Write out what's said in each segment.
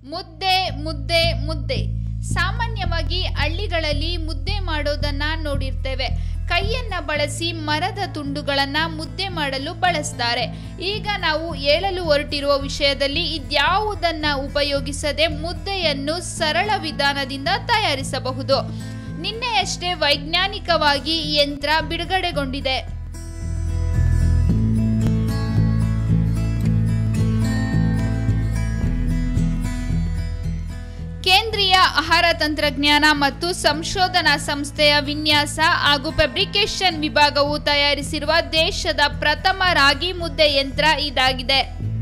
ಮುದ್ದೆ ಮುದ್ದೆ ಮುದ್ದೆ ಸಾಮಾನ್ಯವಾಗಿ ಹಳ್ಳಿಗಳಲ್ಲಿ ಮುದ್ದೆ ಮಾಡೋದನ್ನ ನೋಡಿರ್ತೇವೆ ಕೈಯನ್ನ ಬಳಸಿ ಮರದ ತುಂಡುಗಳನ್ನ ಮುದ್ದೆ ಮಾಡಲು ಬಳಸ್ತಾರೆ ಈಗ ನಾವು ಹೇಳಲು ಹೊರಟಿರುವ ವಿಷಯದಲ್ಲಿ ಇದ್ಯಾವುದನ್ನ ಉಪಯೋಗಿಸದೆ ಮುದ್ದೆಯನ್ನು ಸರಳ ವಿಧಾನದಿಂದ ತಯಾರಿಸಬಹುದು ನಿನ್ನೆಯಷ್ಟೇ ವೈಜ್ಞಾನಿಕವಾಗಿ ಈ ಯಂತ್ರ ಬಿಡುಗಡೆಗೊಂಡಿದೆ ಕೇಂದ್ರೀಯ ಆಹಾರ ತಂತ್ರಜ್ಞಾನ ಮತ್ತು ಸಂಶೋಧನಾ ಸಂಸ್ಥೆಯ ವಿನ್ಯಾಸ ಹಾಗೂ ಫ್ಯಾಬ್ರಿಕೇಶನ್ ವಿಭಾಗವು ತಯಾರಿಸಿರುವ ದೇಶದ ಪ್ರಥಮ ರಾಗಿ ಮುದ್ದೆ ಯಂತ್ರ ಇದಾಗಿದೆ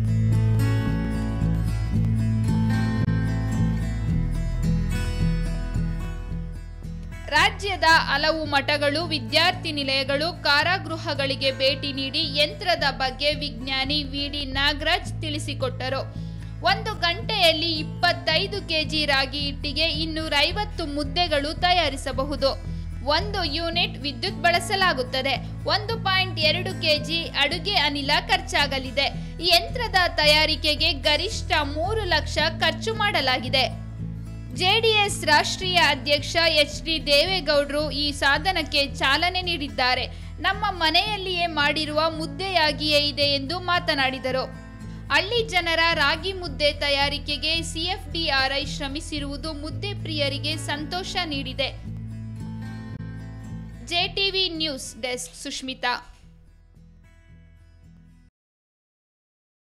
ರಾಜ್ಯದ ಹಲವು ಮಠಗಳು ವಿದ್ಯಾರ್ಥಿ ನಿಲಯಗಳು ಕಾರಾಗೃಹಗಳಿಗೆ ಭೇಟಿ ನೀಡಿ ಯಂತ್ರದ ಬಗ್ಗೆ ವಿಜ್ಞಾನಿ ವಿಡಿ ನಾಗರಾಜ್ ತಿಳಿಸಿಕೊಟ್ಟರು ಒಂದು ಗಂಟೆಯಲ್ಲಿ ಇಪ್ಪತ್ತೈದು ಕೆಜಿ ರಾಗಿ ಹಿಟ್ಟಿಗೆ ಇನ್ನೂರೈವತ್ತು ಮುದ್ದೆಗಳು ತಯಾರಿಸಬಹುದು ಒಂದು ಯೂನಿಟ್ ವಿದ್ಯುತ್ ಬಳಸಲಾಗುತ್ತದೆ ಒಂದು ಪಾಯಿಂಟ್ ಎರಡು ಕೆಜಿ ಅಡುಗೆ ಅನಿಲ ಖರ್ಚಾಗಲಿದೆ ಈ ಯಂತ್ರದ ತಯಾರಿಕೆಗೆ ಗರಿಷ್ಠ ಮೂರು ಲಕ್ಷ ಖರ್ಚು ಮಾಡಲಾಗಿದೆ ಜೆಡಿಎಸ್ ರಾಷ್ಟ್ರೀಯ ಅಧ್ಯಕ್ಷ ಎಚ್ ಡಿ ದೇವೇಗೌಡರು ಈ ಸಾಧನಕ್ಕೆ ಚಾಲನೆ ನೀಡಿದ್ದಾರೆ ನಮ್ಮ ಮನೆಯಲ್ಲಿಯೇ ಮಾಡಿರುವ ಮುದ್ದೆಯಾಗಿಯೇ ಇದೆ ಎಂದು ಮಾತನಾಡಿದರು ಹಳ್ಳಿ ಜನರ ರಾಗಿ ಮುದ್ದೆ ತಯಾರಿಕೆಗೆ ಸಿಎಫ್ಟಿಆರ್ಐ ಶ್ರಮಿಸಿರುವುದು ಮುದ್ದೆ ಪ್ರಿಯರಿಗೆ ಸಂತೋಷ ನೀಡಿದೆ ಜೆಟಿವಿ ನ್ಯೂಸ್ ಡೆಸ್ಕ್ ಸುಷ್ಮಿತಾ